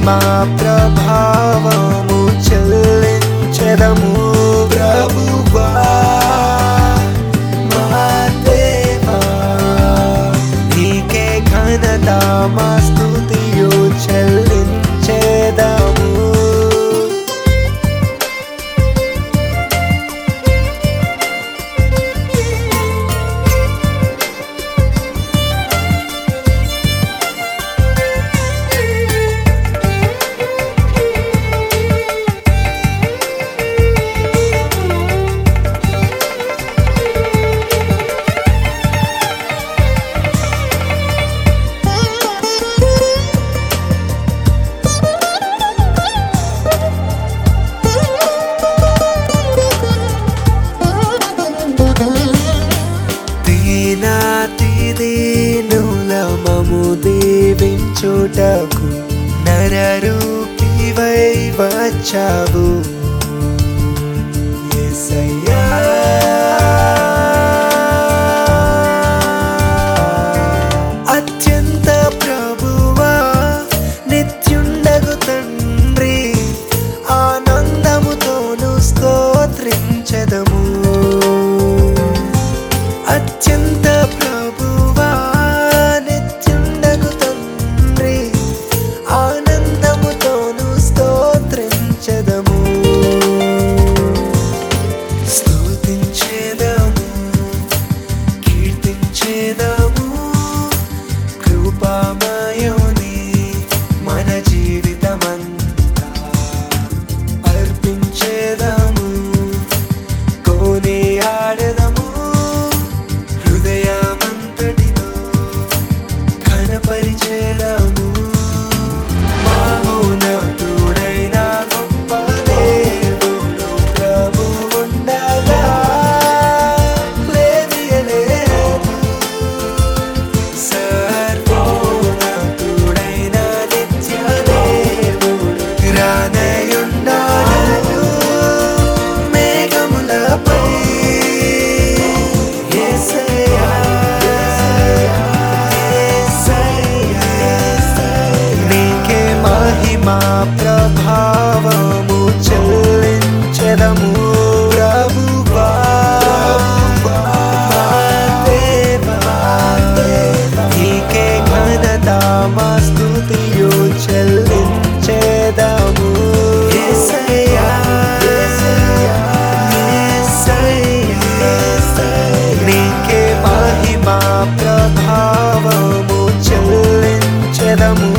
మహిమా ప్రభావము చెల్లించెదము ప్రభువా మా దేవా నీకే ఘనత మా స్తుతియు చెల్లించేదము దీనాతి దీనులమము దీవించుటకు నరరూపివై వచ్చావు యేసయ్యా. అత్యంత ప్రభువా నిత్యుండగు తండ్రి ఆనందముతోను స్తోత్రించదము అత్యంత ప్రభువా నిత్యుండగు తండ్రి ఆనందముతోను స్తోత్రించదము స్తుతించేదము కీర్తించేదము కృపామయుని మన జీవితమంతా అర్పించేదము కోని ఆడదము హృదయమంతటితో ఘనపరిచేదము మహోన్నతుడైన గొప్ప దేవుడు ప్రభువుండగా లేదియలేదు. సర్వోన్నతుడైన నిత్య దేవుడు రానయున్నాడు మేఘములపై యేసయ్యా, యేసయ్యా. నీకే మహిమా ప్రభావము చెల్లించెదము ప్రభువా మా దేవా. నీకే ఘనత మా స్తుతియు చెల్లించేదము యేసయ్యా, యేసయ్యా, నీకే మహిమా ప్రభావము చెల్లించెదము